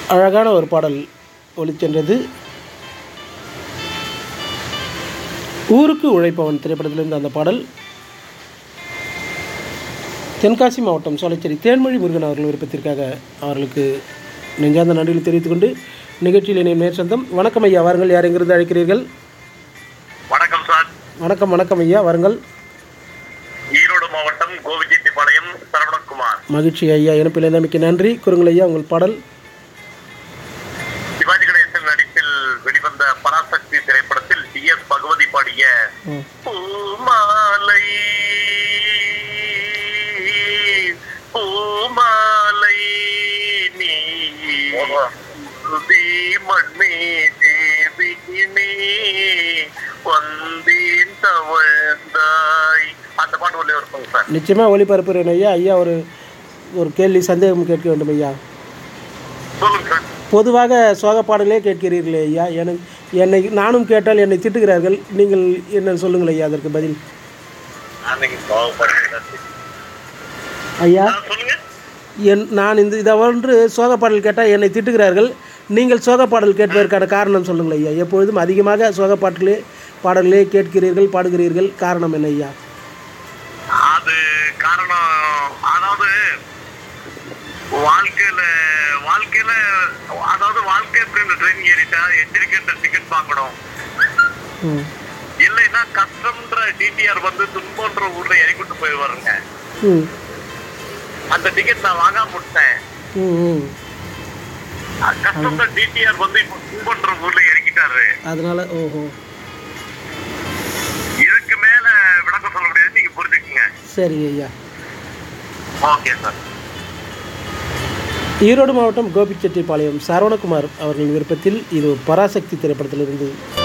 அழகான ஒரு பாடல் ஒளிச்சென்றது ஊருக்கு உழைப்பவன் திரைப்படத்திலிருந்து அந்த பாடல் தென்காசி மாவட்டம் சோலைச்சேரி தேன்மொழி முருகன் அவர்கள் விருப்பத்திற்காக அவர்களுக்கு நெஞ்சார்ந்த நன்றிகளை தெரிவித்துக் கொண்டு நிகழ்ச்சியில் இணையும் நேர்சந்தம் வணக்கம் ஐயா வாருங்கள் யார் எங்கிருந்து அழைக்கிறீர்கள் வணக்கம் சார் வணக்கம் வணக்கம் ஐயா வாருங்கள் ஈரோடு மாவட்டம் கோவிச்செட்டிப்பாளையம் சரவணகுமார் மகிழ்ச்சி ஐயா இணைப்பில் இணைமிக்க நன்றி குறுங்கள் ஐயா உங்கள் பாடல் சிவாஜி கணேசன் நடிப்பில் வெளிவந்த பராசக்தி திரைப்படத்தில் டி எஸ் பகவதி பாடிய ம். பூமாலை பூமாலை நீ உறுதி மண்மே தேவினே வந்தேன் தவழ்ந்தாய் அந்த பாட்டு உள்ளே இருக்குங்க சார் நிச்சயமாக ஒளிபரப்புகிறேன் ஐயா ஐயா ஒரு ஒரு கேள்வி சந்தேகம் கேட்க வேண்டும் ஐயா சொல்லுங்க சார் பொதுவாக சோக பாடலே கேட்கிறீர்களே ஐயா எனக்கு என்னை நானும் கேட்டால் என்னை திட்டுகிறார்கள் நீங்கள் என்ன சொல்லுங்கள் ஐயா அதற்கு பதில் அன்னைக்கு கோவப்படுறது ஐயா சொல்லுங்க என் நான் இந்த இதை ஒன்று சோக பாடல் கேட்டால் என்னை திட்டுகிறார்கள் நீங்கள் சோக பாடல் கேட்பதற்கான காரணம் சொல்லுங்கள் ஐயா எப்பொழுதும் அதிகமாக சோக பாட்டிலே பாடல்களே கேட்கிறீர்கள் பாடுகிறீர்கள் காரணம் என்ன ஐயா அது காரணம் அதாவது வாழ்க்கையில வாழ்க்கையில அதாவது வாழ்க்கை எப்படி ட்ரெயின் ஏறிட்டா எச்சரிக்கை டிக்கெட் வாங்கணும் ம் இல்லைன்னா கஷ்டம்ன்ற டிடிஆர் வந்து துன்பன்ற ஊர்ல இறக்கிட்டு போயிடுவாருங்க ம் அந்த டிக்கெட் நான் வாங்காம விட்டேன் ம் ம் கஷ்டம்ன்ற டிடிஆர் வந்து இப்போ துன்பன்ற ஊர்ல இறக்கிட்டாரு அதனால் ஓஹோ இதுக்கு மேல விளக்கம் சொல்ல முடியாது நீங்க புரிஞ்சுக்குங்க சரி ஐயா ஓகே சார் ஈரோடு மாவட்டம் கோபிச்செட்டிப்பாளையம் சரவணகுமார் அவர்களின் விருப்பத்தில் இது பராசக்தி திரைப்படத்திலிருந்து